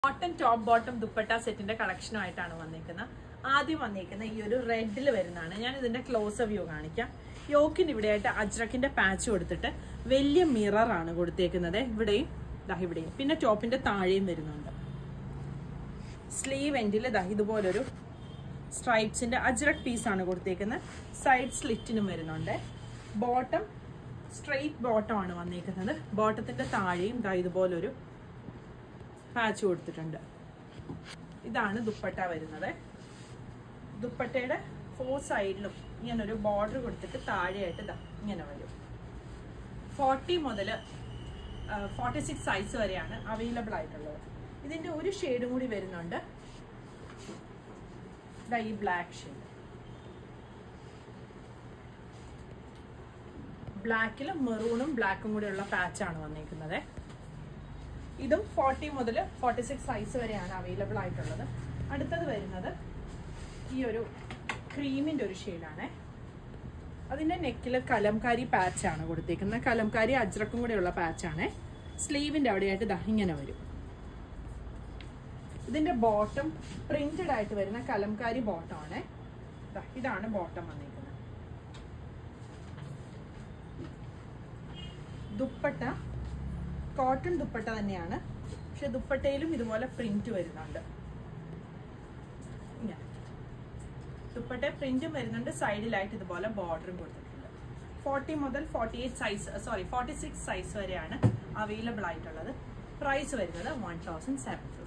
cotton top bottom dupatta സെറ്റിന്റെ കളക്ഷനുമായിട്ടാണ് വന്നേക്കുന്നത് ആദ്യം വന്നേക്കുന്ന ഈ ഒരു റെഡിൽ വരുന്നതാണ് ഞാൻ ഇതിന്റെ ക്ലോസ് വ്യൂ കാണിക്കാം യോക്കിന് ഇവിടെയായിട്ട് അജ്രക്കിന്റെ പാച്ച് കൊടുത്തിട്ട് വലിയ മിറർ ആണ് കൊടുത്തേക്കുന്നത് ഇവിടെയും ദാ ഇവിടെയും പിന്നെ ടോപ്പിന്റെ താഴെയും വരുന്നുണ്ട് സ്ലീവ് എൻഡിൽ ദാ ഇതുപോലൊരു സ്ട്രൈപ്സിന്റെ അജ്രക് പീസാണ് കൊടുത്തേക്കുന്നത് സൈഡ് സ്ലിറ്റിനും വരുന്നുണ്ട് ബോട്ടം സ്ട്രെയിറ്റ് ബോട്ടം ആണ് വന്നേക്കുന്നത് ബോട്ടത്തിന്റെ താഴെയും ദാ ഇതുപോലൊരു പാച്ച് കൊടുത്തിട്ടുണ്ട് ഇതാണ് ദുപ്പട്ട വരുന്നത് ദുപ്പട്ടയുടെ ഫോർ സൈഡിലും ഇങ്ങനെ ഒരു ബോർഡർ കൊടുത്തിട്ട് താഴെയായിട്ട് ഇതാ ഇങ്ങനെ വരും ഫോർട്ടി മുതൽ ഫോർട്ടി സിക്സ് സൈസ് വരെയാണ് അവൈലബിൾ ആയിട്ടുള്ളത് ഇതിന്റെ ഒരു ഷെയ്ഡും കൂടി വരുന്നുണ്ട് ദാ ഈ ബ്ലാക്ക് ഷെയ്ഡ് ബ്ലാക്കിലും മെറൂണും ബ്ലാക്കും കൂടെയുള്ള പാച്ചാണ് വന്നേക്കുന്നത് ഇതും ഫോർട്ടി മുതൽ ഫോർട്ടി സിക്സ് സൈസ് വരെയാണ് അവൈലബിൾ ആയിട്ടുള്ളത് അടുത്തത് വരുന്നത് ഈ ഒരു ക്രീമിന്റെ ഒരു ഷെയ്ഡാണ് അതിന്റെ നെക്കിൽ കലംകാരി പാച്ചാണ് കൊടുത്തേക്കുന്നത് കലംകാരി അജ്രക്കും കൂടെയുള്ള പാച്ചാണ് സ്ലീവിന്റെ അവിടെയായിട്ട് ദാ ഇങ്ങനെ വരും ഇതിന്റെ ബോട്ടം പ്രിന്റഡ് ആയിട്ട് വരുന്ന കലംകാരി ബോട്ടം ആണ് ദാ ഇതാണ് ബോട്ടം വന്നിരിക്കുന്നത് ദുപ്പട്ട കോട്ടൺ ദുപ്പട്ട തന്നെയാണ് പക്ഷെ ദുപ്പട്ടയിലും ഇതുപോലെ പ്രിന്റ് വരുന്നുണ്ട് ഇങ്ങനെ ദുപ്പട്ട പ്രിന്റും വരുന്നുണ്ട് സൈഡിലായിട്ട് ഇതുപോലെ ബോർഡറും കൊടുത്തിട്ടുണ്ട് ഫോർട്ടി മുതൽ forty eight size sorry forty six size വരെയാണ് അവൈലബിൾ ആയിട്ടുള്ളത് പ്രൈസ് വരുന്നത് വൺ തൗസൻഡ് സെവൻ